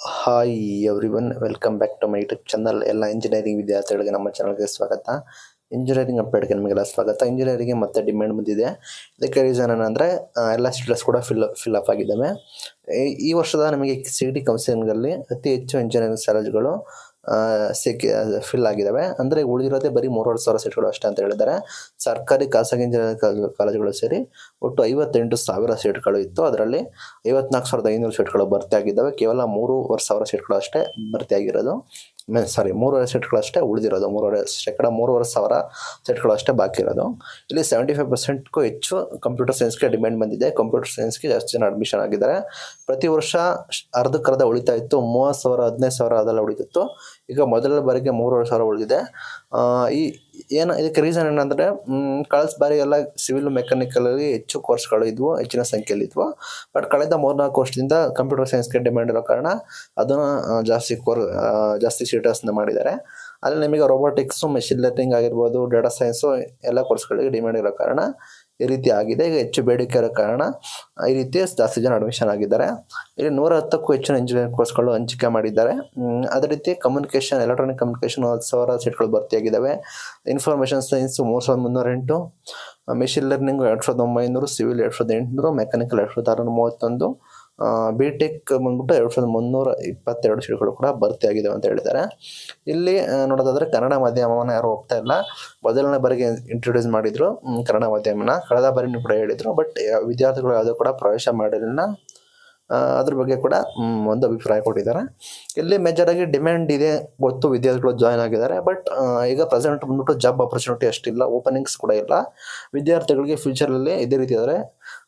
hi everyone welcome back to my YouTube channel ಎಲ್ಲ engineering ವಿದ್ಯಾರ್ಥಿಗಳಿಗೆ ನಮ್ಮ ಚಾನಲ್ಗೆ ಸ್ವಾಗತ ಇಂಜಿನಿಯರಿಂಗ್ ಅಪ್ಡೇಟ್ಗೆ ನಿಮಗೆಲ್ಲ ಸ್ವಾಗತ ಇಂಜಿನಿಯರಿಂಗ್ಗೆ ಮತ್ತೆ ಡಿಮ್ಯಾಂಡ್ ಬಂದಿದೆ ಇದಕ್ಕೆ ರೀಸನ್ ಏನಂದರೆ ಎಲ್ಲ ಸ್ಟೂಡೆಂಟ್ಸ್ ಕೂಡ ಫಿಲ್ ಫಿಲ್ ಅಪ್ ಆಗಿದ್ದಾವೆ ಈ- ಈ ವರ್ಷದ ನಮಗೆ ಸಿ ಟಿ ಕೌನ್ಸಿಲಿಂಗಲ್ಲಿ ಅತಿ ಹೆಚ್ಚು ಇಂಜಿನಿಯರಿಂಗ್ ಕಾಲೇಜುಗಳು ಸಿಕ್ಕಿ ಫಿಲ್ ಆಗಿದ್ದಾವೆ ಅಂದರೆ ಉಳಿದಿರೋದೇ ಬರೀ ಮೂರುವರೆ ಸಾವಿರ ಸೀಟ್ಗಳು ಅಷ್ಟೇ ಅಂತ ಹೇಳಿದ್ದಾರೆ ಸರ್ಕಾರಿ ಖಾಸಗಿ ಇಂಜಿನಿಯರಿಂಗ್ ಕಾಲೇಜು- ಕಾಲೇಜುಗಳು ಸೇರಿ ಒಟ್ಟು ಐವತ್ತೆಂಟು ಸಾವಿರ ಸೀಟ್ಗಳು ಇತ್ತು ಅದರಲ್ಲಿ ಐವತ್ನಾಲ್ಕು ಸಾವಿರದ ಐನೂರು ಸೀಟ್ಗಳು ಭರ್ತಿ ಆಗಿದ್ದಾವೆ ಕೇವಲ ಮೂರುವರೆ ಸಾವಿರ ಸೀಟ್ಗಳು ಅಷ್ಟೇ ಭರ್ತಿ ಆಗಿರೋದು ಸಾರಿ ಮೂರುವರೆ ಸೀಟ್ಗಳು ಅಷ್ಟೇ ಉಳಿದಿರೋದು ಮೂರುವರೆ ಶೇಕಡ ಮೂರುವರೆ ಸಾವಿರ ಸೀಟ್ಗಳು ಅಷ್ಟೇ ಬಾಕಿ ಇರೋದು ಇಲ್ಲಿ ಸೆವೆಂಟಿ ಫೈವ್ ಪರ್ಸೆಂಟ್ಗೂ ಹೆಚ್ಚು ಕಂಪ್ಯೂಟರ್ ಸೈನ್ಸ್ಗೆ ಡಿಮ್ಯಾಂಡ್ ಬಂದಿದೆ ಕಂಪ್ಯೂಟರ್ ಸೈನ್ಸ್ಗೆ ಜಾಸ್ತಿ ಜನ ಅಡ್ಮಿಷನ್ ಆಗಿದ್ದಾರೆ ಪ್ರತಿ ವರ್ಷ ಶ್- ಅರ್ಧಕ್ಕರ್ಧ ಉಳಿತಾ ಇತ್ತು ಮೂವತ್ತು ಸಾವಿರ ಹದಿನೈದು ಸಾವಿರ ಅದೆಲ್ಲ ಉಳಿತಿತ್ತು ಈಗ ಮೊದಲ ಬಾರಿಗೆ ಮೂರುವರೆ ಸಾವಿರ ಉಳಿದಿದೆ ಆ, ಈ ಏನು ಇದಕ್ಕೆ ರೀಸನ್ ಏನಂದರೆ ಕಳೆದ ಬಾರಿ ಎಲ್ಲ ಸಿವಿಲ್ ಮೆಕ್ಯಾನಿಕಲಲ್ಲಿ ಹೆಚ್ಚು ಕೋರ್ಸ್ಗಳು ಇದ್ವು ಹೆಚ್ಚಿನ ಸಂಖ್ಯೆಯಲ್ಲಿ ಇದ್ವು ಬಟ್ ಕಳೆದ ಮೂರ್ನಾಲ್ಕು ವರ್ಷದಿಂದ ಕಂಪ್ಯೂಟರ್ ಸೈನ್ಸ್ಗೆ ಡಿಮ್ಯಾಂಡ್ ಇರೋ ಕಾರಣ ಅದನ್ನು ಆ, ಜಾಸ್ತಿ ಕೋರ್ ಆ, ಜಾಸ್ತಿ ಸೀಟರ್ಸ್ನ ಮಾಡಿದ್ದಾರೆ ಅಲ್ಲಿ ನಿಮಗೆ ರೋಬೋಟಿಕ್ಸು ಮೆಷಿನ್ ಲರ್ನಿಂಗ್ ಆಗಿರ್ಬೋದು ಡೇಟಾ ಸೈನ್ಸು ಎಲ್ಲ ಕೋರ್ಸ್ಗಳಿಗೆ ಡಿಮ್ಯಾಂಡ್ ಇರೋ ಕಾರಣ ಈ ರೀತಿ ಆಗಿದೆ ಈಗ ಹೆಚ್ಚು ಬೇಡಿಕೆ ಇರೋ ಕಾರಣ ಈ ರೀತಿ ಜಾಸ್ತಿ ಜನ ಅಡ್ಮಿಷನ್ ಆಗಿದ್ದಾರೆ ಇಲ್ಲಿ ನೂರ ಹತ್ತಕ್ಕೂ ಹೆಚ್ಚಿನ ಇಂಜಿನಿಯರಿಂಗ್ ಕೋರ್ಸ್ಗಳು ಹಂಚಿಕೆ ಮಾಡಿದ್ದಾರೆ ಹ್ಮ್, ಅದೇ ರೀತಿ ಕಮ್ಯುನಿಕೇಷನ್ ಎಲೆಕ್ಟ್ರಾನಿಕ್ ಕಮ್ಯುನಿಕೇಷನ್ ಹತ್ತು ಸಾವಿರ ಸೀಟ್ಗಳು ಭರ್ತಿಯಾಗಿದ್ದಾವೆ ಇನ್ಫಾರ್ಮೇಷನ್ ಸೈನ್ಸ್ ಮೂರು ಸಾವಿರದ ಮುನ್ನೂರ ಎಂಟು ಮೆಷಿನ್ ಲರ್ನಿಂಗ್ ಎರಡು ಸಾವಿರದ ಒಂಬೈನೂರು ಸಿವಿಲ್ ಎರಡು ಸಾವಿರದ ಎಂಟುನೂರು ಮೆಕ್ಯಾನಿಕಲ್ ಎರಡು ಸಾವಿರದ ಆರುನೂರ ಮೂವತ್ತೊಂದು ಬಿ ಟೆಕ್ ಬಂದ್ಬಿಟ್ಟು ಎರಡು ಸಾವಿರದ ಮುನ್ನೂರ ಇಪ್ಪತ್ತೆರಡು ಸೀಟ್ಗಳು ಕೂಡ ಭರ್ತಿಯಾಗಿದ್ದಾವೆ ಅಂತ ಹೇಳಿದ್ದಾರೆ ಇಲ್ಲಿ ಆ, ನೋಡೋದಾದ್ರೆ ಕನ್ನಡ ಮಾಧ್ಯಮವನ್ನು ಯಾರು ಹೋಗ್ತಾ ಇಲ್ಲ ಮೊದಲನೇ ಬಾರಿಗೆ ಇಂಟ್ರೊಡ್ಯೂಸ್ ಮಾಡಿದ್ರು ಹ್ಮ್, ಕನ್ನಡ ಮಾಧ್ಯಮನ ಕಳೆದ ಬಾರಿನೂ ಕೂಡ ಹೇಳಿದ್ರು ಬಟ್ ವಿದ್ಯಾರ್ಥಿಗಳು ಯಾವುದೂ ಕೂಡ ಪ್ರವೇಶ ಮಾಡಿರಲಿಲ್ಲ ಆ, ಅದ್ರ ಬಗ್ಗೆ ಕೂಡ ಮ್, ಒಂದು ಅಭಿಪ್ರಾಯ ಕೊಟ್ಟಿದ್ದಾರೆ ಇಲ್ಲಿ ಮೇಜರ್ ಆಗಿ ಡಿಮ್ಯಾಂಡ್ ಇದೆ ಗೊತ್ತು ವಿದ್ಯಾರ್ಥಿಗಳು ಜಾಯ್ನ್ ಆಗಿದ್ದಾರೆ ಬಟ್ ಈಗ ಪ್ರೆಸೆಂಟ್ ಬಂದ್ಬಿಟ್ಟು ಜಾಬ್ ಆಪರ್ಚುನಿಟಿ ಅಷ್ಟಿಲ್ಲ ಓಪನಿಂಗ್ಸ್ ಕೂಡ ಇಲ್ಲ ವಿದ್ಯಾರ್ಥಿಗಳಿಗೆ ಫ್ಯೂಚರಲ್ಲಿ ಇದೇ ರೀತಿ ಆದರೆ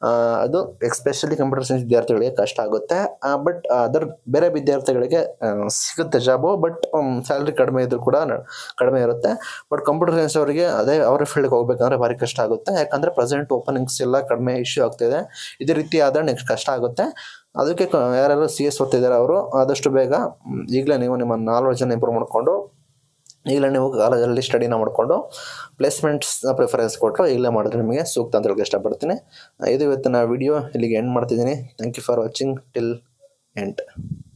ಅದು ಎಕ್ಸ್ಪೆಷಲಿ ಕಂಪ್ಯೂಟರ್ ಸೈನ್ಸ್ ವಿದ್ಯಾರ್ಥಿಗಳಿಗೆ ಕಷ್ಟ ಆಗುತ್ತೆ ಬಟ್ ಅದರ್ ಬೇರೆ ವಿದ್ಯಾರ್ಥಿಗಳಿಗೆ ಆ, ಸಿಗುತ್ತೆ ಜಾಬು ಬಟ್ ಸ್ಯಾಲ್ರಿ ಕಡಿಮೆ ಇದ್ರೂ ಕೂಡ ನ- ಕಡಿಮೆ ಇರುತ್ತೆ ಬಟ್ ಕಂಪ್ಯೂಟರ್ ಸೈನ್ಸ್ ಅವರಿಗೆ ಅದೇ ಅವರ ಫೀಲ್ಡ್ಗೆ ಹೋಗ್ಬೇಕಂದ್ರೆ ಭಾರಿ ಕಷ್ಟ ಆಗುತ್ತೆ ಯಾಕಂದರೆ ಪ್ರೆಸೆಂಟ್ ಓಪನಿಂಗ್ಸ್ ಎಲ್ಲ ಕಡಿಮೆ ಇಶ್ಯೂ ಆಗ್ತಿದೆ ಇದೇ ರೀತಿ ಆದರೆ ನೆಕ್ಸ್ಟ್ ಕಷ್ಟ ಆಗುತ್ತೆ ಅದಕ್ಕೆ ಕ- ಯಾರ್ಯಾರು ಸಿ ಎಸ್ ಓದ್ತಿದ್ದಾರೆ ಅವರು ಆದಷ್ಟು ಬೇಗ ಮ್, ಈಗಲೇ ನೀವು ನಿಮ್ಮ ನಾಲೆಡ್ಜನ್ನು ಇಂಪ್ರೂವ್ ಮಾಡಿಕೊಂಡು ಈಗಲೇ ನೀವು ಕಾಲೇಜಲ್ಲಿ ಸ್ಟಡಿನ ಮಾಡಿಕೊಂಡು ಪ್ಲೇಸ್ಮೆಂಟ್ಸ್ನ ಪ್ರಿಫರೆನ್ಸ್ ಕೊಟ್ಟು ಈಗಲೇ ಮಾಡಿದ್ರೆ ನಿಮಗೆ ಸೂಕ್ತ ಅಂತ ಹೇಳಕ್ಕೆ ಇಷ್ಟಪಡ್ತೀನಿ ಇದು ಇವತ್ತಿನ ವಿಡಿಯೋ ಇಲ್ಲಿಗೆ ಎಂಡ್ ಮಾಡ್ತಿದ್ದೀನಿ thank you for watching till end